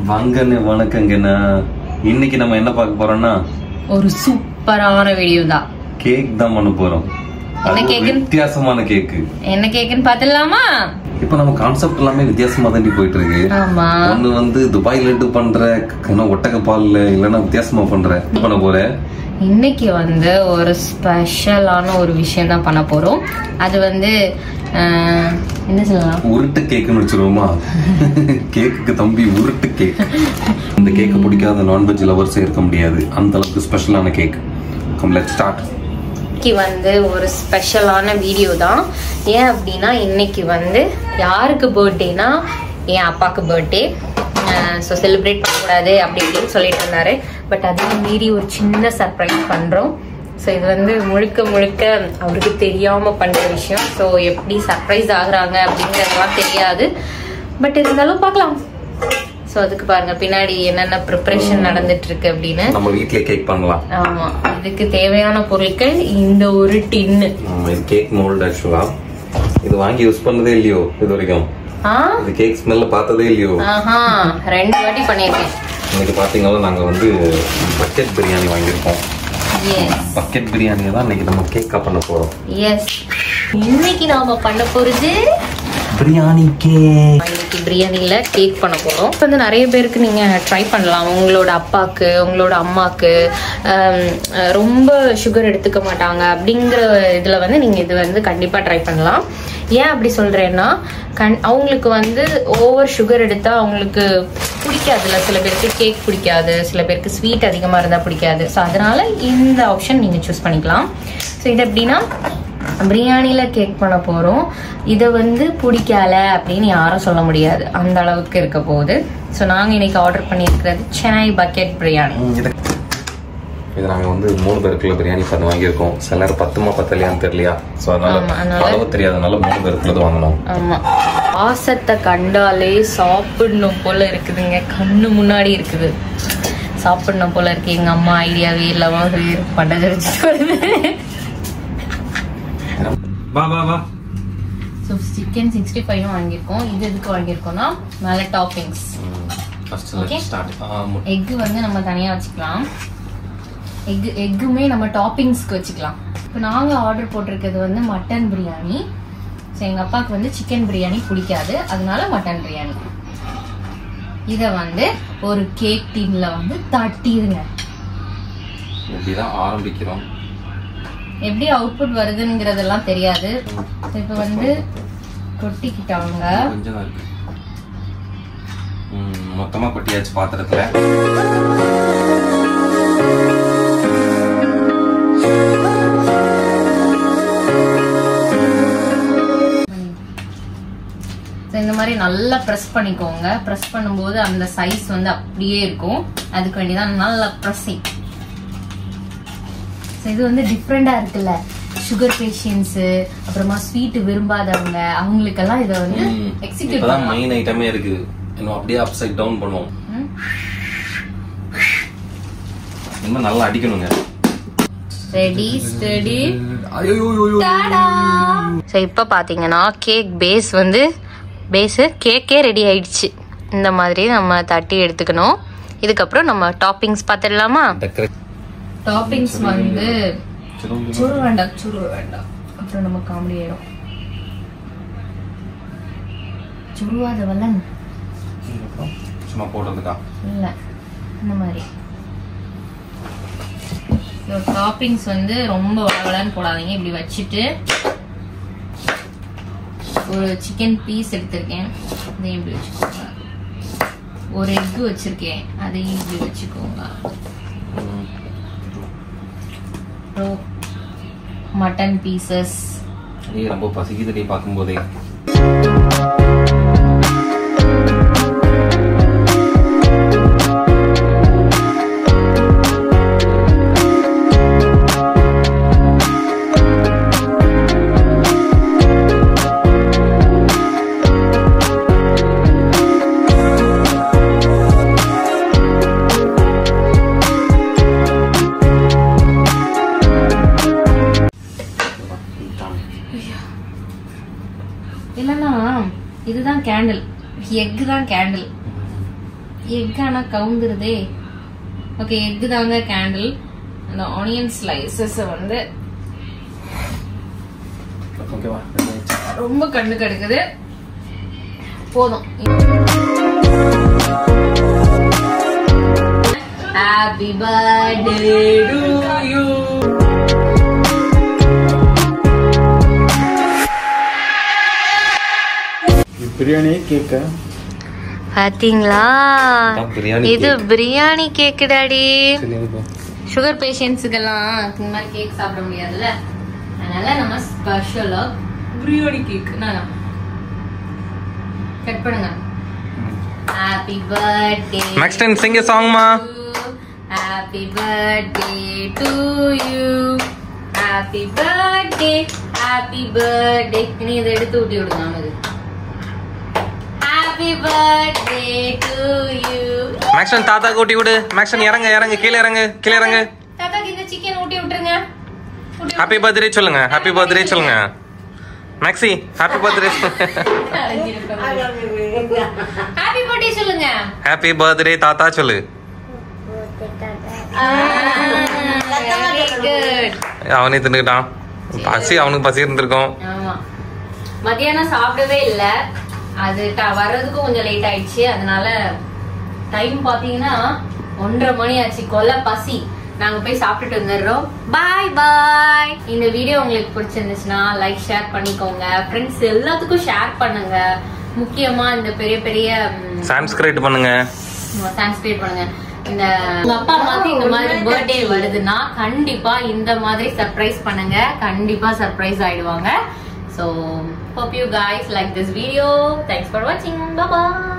வாங்கண்ணே வணக்கங்கண்ணா இன்னைக்கு நம்ம என்ன பார்க்க போறோம்னா ஒரு சூப்பரான வீடியோ தான் கேக் தான் பண்ண போறோம் என்ன அது ஒரு கேக்குன்னு? வித்தியாசமான கேக்கு என்ன கேக்குன்னு பாத்துடலாமா இப்போ நம்ம கான்செப்ட் எல்லாமே வித்தியாசமா தாண்டி போயிட்டு இருக்கு ஆமா ஒண்ணு வந்து துபாய் லட்டு பண்ற இல்லைன்னா ஒட்டக பால்ல இல்லைன்னா வித்தியாசமா பண்ற என்ன பண்ண போற இன்னைக்கு வந்து ஒரு ஸ்பெஷலான ஒரு விஷயம் தான் பண்ண போறோம் அது வந்து ஆஹ், என்ன சொல்லலாம் உருட்டு கேக்குன்னு வச்சிருவோமா கேக்குக்கு தம்பி உருட்டு கேக் இந்த கேக்கு பிடிக்காத நான்வெஜ் லவர்ஸே இருக்க முடியாது அந்த அளவுக்கு ஸ்பெஷலான கேக் கம் லெட் ஸ்டார்ட் இன்னைக்கு வந்து ஒரு ஸ்பெஷலான வீடியோ தான் ஏன் அப்படின்னா இன்னைக்கு வந்து யாருக்கு பர்த்டேனா என் அப்பாவுக்கு பர்த்டே ஸோ செலிப்ரேட் பண்ணக்கூடாது அப்படி இப்படின்னு சொல்லிட்டு இருந்தாரு பட் அதையும் மீறி ஒரு சின்ன சர்ப்ரைஸ் பண்றோம் ஸோ இது வந்து முழுக்க முழுக்க அவருக்கு தெரியாம பண்ற விஷயம் ஸோ எப்படி சர்ப்ரைஸ் ஆகுறாங்க அப்படிங்கறதுலாம் தெரியாது பட் இருந்தாலும் பார்க்கலாம் ஸோ அதுக்கு பாருங்க பின்னாடி என்னென்ன ப்ரிப்பரேஷன் நடந்துட்டு இருக்கு அப்படின்னு நம்ம வீட்லயே கேக் பண்ணலாம் ஆமா இதுக்கு தேவையான பொருட்கள் இந்த ஒரு டின்னு ஆமா, இது கேக் மோல்டு ஆக்சுவலா இது வாங்கி யூஸ் பண்ணதே இல்லையோ இது வரைக்கும் ஆ இது கேக் ஸ்மெல்ல பார்த்ததே இல்லையோ ஆஹா ரெண்டு வாட்டி பண்ணியிருக்கேன் இன்னைக்கு பாத்தீங்கன்னா நாங்க வந்து பக்கெட் பிரியாணி வாங்கியிருக்கோம் எஸ் பக்கெட் பிரியாணியை தான் இன்னைக்கு நம்ம கேக்கா பண்ண போறோம் எஸ் இன்னைக்கு நாம பண்ண போறது பிரியாணி கேக் இன்னைக்கு பிரியாணியில் கேக் பண்ண போகிறோம் வந்து நிறைய பேருக்கு நீங்கள் ட்ரை பண்ணலாம் உங்களோட அப்பாவுக்கு உங்களோட அம்மாவுக்கு ஆம், அஹ், ரொம்ப சுகர் எடுத்துக்க மாட்டாங்க அப்படிங்கிற இதில் வந்து நீங்கள் இது வந்து கண்டிப்பாக ட்ரை பண்ணலாம் ஏன் அப்படி சொல்கிறேன்னா கண் அவங்களுக்கு வந்து ஓவர் சுகர் எடுத்தால் அவங்களுக்கு பிடிக்காதுல்ல சில பேருக்கு கேக் பிடிக்காது சில பேருக்கு ஸ்வீட் அதிகமாக இருந்தால் பிடிக்காது ஸோ அதனால இந்த ஆப்ஷன் நீங்கள் சூஸ் பண்ணிக்கலாம் ஸோ இது எப்படின்னா பிரியாணியில் கேக் பண்ண போகிறோம் இதை வந்து பிடிக்கல அப்படின்னு யாரும் சொல்ல முடியாது அந்த அளவுக்கு இருக்க போகுது ஸோ நாங்கள் இன்னைக்கு ஆர்டர் பண்ணியிருக்கிறது சென்னை பக்கெட் பிரியாணி இது நாங்க வந்து மூணு பேருக்குள்ள பிரியாணி பண்ணி வாங்கியிருக்கோம் சிலர் பத்துமா பத்தலையான்னு தெரியலையா ஸோ அதனால ஆமா, அதனால- அளவு தெரியாதனால மூணு பேருக்குள்ளது வாங்கணும் ஆமாம் வாசத்தை கண்டாலே சாப்பிடணும் போல இருக்குதுங்க கண்ணு முன்னாடி இருக்குது சாப்பிடணும் போல இருக்கு எங்கள் அம்மா ஐடியாவே இல்லாமல் பண்ணது வச்சுட்டு வருது வா வா வா ஸோ சிக்கன் சிக்ஸ்டி ஃபைவும் வாங்கியிருக்கோம் இது எதுக்கு வாங்கியிருக்கோம்னா மேலே டாப்பிங்ஸ் ஃபர்ஸ்ட் Okay. ஸ்டார்ட் எக்கு வந்து நம்ம தனியாக வச்சுக்கலாம் எக்கு எக்குமே நம்ம டாப்பிங்ஸ்க்கு வச்சுக்கலாம் இப்போ நாங்கள் ஆர்டர் போட்டிருக்கிறது வந்து மட்டன் பிரியாணி ஸோ எங்கள் அப்பாவுக்கு வந்து சிக்கன் பிரியாணி பிடிக்காது அதனால மட்டன் பிரியாணி இதை வந்து ஒரு கேக் டீனில் வந்து தட்டிடுங்க இப்படிதான் ஆரம்பிக்கிறோம் எப்படி அவுட்புட் வருதுங்கிறதெல்லாம் தெரியாது இப்போ வந்து கொட்டிக்கிட்டாங்க கொஞ்சம் தான் இருக்கு ம், மொத்தமா கொட்டியாச்சு பாத்திரத்துல ஸோ இந்த மாதிரி நல்லா ப்ரெஸ் பண்ணிக்கோங்க ப்ரெஸ் பண்ணும்போது அந்த சைஸ் வந்து அப்படியே இருக்கும் அதுக்கு வேண்டிதான் நல்லா ப்ரெஸ்ஸிங் ஸோ இது வந்து டிஃப்ரெண்டாக இருக்குல்ல சுகர் பேஷண்ட்ஸு அப்புறமா ஸ்வீட் விரும்பாதவங்க அவங்களுக்கெல்லாம் இதை வந்து ம், எக்ஸிக்யூட் இப்பதான் பண்ணலாம் மெயின் ஐட்டமே இருக்குது இன்னும் அப்படியே அப்சைட் டவுன் பண்ணுவோம் ம். இன்னும் நல்லா அடிக்கணுங்க ரெடி ஸ்டடி ஐயோ ஸோ இப்போ பார்த்தீங்கன்னா கேக் பேஸ் வந்து பேஸு கேக்கே ரெடி ஆயிடுச்சு இந்த மாதிரி நம்ம தட்டி எடுத்துக்கணும் இதுக்கப்புறம் நம்ம டாப்பிங்ஸ் பார்த்துடலாமா டாப்பிங்ஸ் வந்து சுரு வேண்டாம் சுரு வேண்டாம் அப்புறம் நம்ம காமெடி ஆயிடும் சுருவாத வல்லன் சும்மா போடுறதுக்கா இல்லை இந்த மாதிரி டாப்பிங்ஸ் வந்து ரொம்ப வளவலன்னு போடாதீங்க இப்படி வச்சுட்டு ஒரு சிக்கன் பீஸ் எடுத்திருக்கேன் இதையும் இப்படி வச்சுக்கோங்க ஒரு எக்கு வச்சிருக்கேன் அதையும் இப்படி வச்சுக்கோங்க அப்புறம் மட்டன் பீசஸ் நீ ரொம்ப பசிக்குதுடி பார்க்கும்போதே இல்லைன்னா இதுதான் கேண்டில் எக் தான் கேண்டில் எக் ஆனா கவுந்துருதே ஓகே எக் தாங்க கேண்டில் அந்த ஆனியன் ஸ்லைசஸ் வந்து ஓகேவா ரொம்ப கண்ணு கெடுக்குது போதும் happy birthday to you biryani கேக்க பாத்தீங்களா அதான் பிரியாணி இது பிரியாணி கேக் டாடி சரி எனக்கு சுகர் பேஷண்ட்ஸுக்கெல்லாம் இந்த மாதிரி கேக் சாப்பிட முடியாதுல்ல அதனால நம்ம ஸ்பெஷலா பிரியாணி கேக் கட் பண்ணுங்க happy birthday Next time sing a song, Ma. Happy birthday to you happy birthday happy birthday இனி இதை எடுத்து ஊட்டி விடுங்க அவனுக்கு happy birthday to you Maxon தாத்தா கூட்டி விடு மேக்ஸன் இறங்க இறங்க கீழே இறங்கு கீழே இறங்கு தாத்தாக்கு இந்த சிக்கன் ஊட்டி விட்டுருங்க ஊட்டி ஹாப்பி பர்த்டே சொல்லுங்க ஹாப்பி பர்த்டே சொல்லுங்க Maxie happy birthday happy birthday சொல்லுங்க ஹாப்பி பர்த்டே தாத்தா சொல்லு வெரி குட் அவனே தின்னுக்கிட்டான் பசி அவனுக்கு பசி இருந்திருக்கும் ஆமா மத்தியானம் சாப்பிடவே இல்ல அது ட- வர்றதுக்கும் கொஞ்சம் லேட் ஆயிடுச்சு அதனால டைம் பாத்தீங்கன்னா ஒன்றரை மணி ஆச்சு கொல்ல பசி நாங்க போய் சாப்பிட்டுட்டு வந்துடுறோம் பாய் பாய் இந்த வீடியோ உங்களுக்கு பிடிச்சிருந்துச்சுன்னா லைக் ஷேர் பண்ணிக்கோங்க ஃப்ரெண்ட்ஸ் எல்லாத்துக்கும் ஷேர் பண்ணுங்க முக்கியமா இந்த பெரிய பெரிய ம், சான்ஸ்கிரைட் பண்ணுங்க சான்ஸ்கிரைட் பண்ணுங்க இந்த உங்க அப்பா அம்மாக்கு இந்த மாதிரி பர்த்டே வருதுன்னா கண்டிப்பா இந்த மாதிரி சர்ப்ரைஸ் பண்ணுங்க கண்டிப்பா சர்ப்ரைஸ் ஆயிடுவாங்க so hope you guys like this video thanks for watching bye bye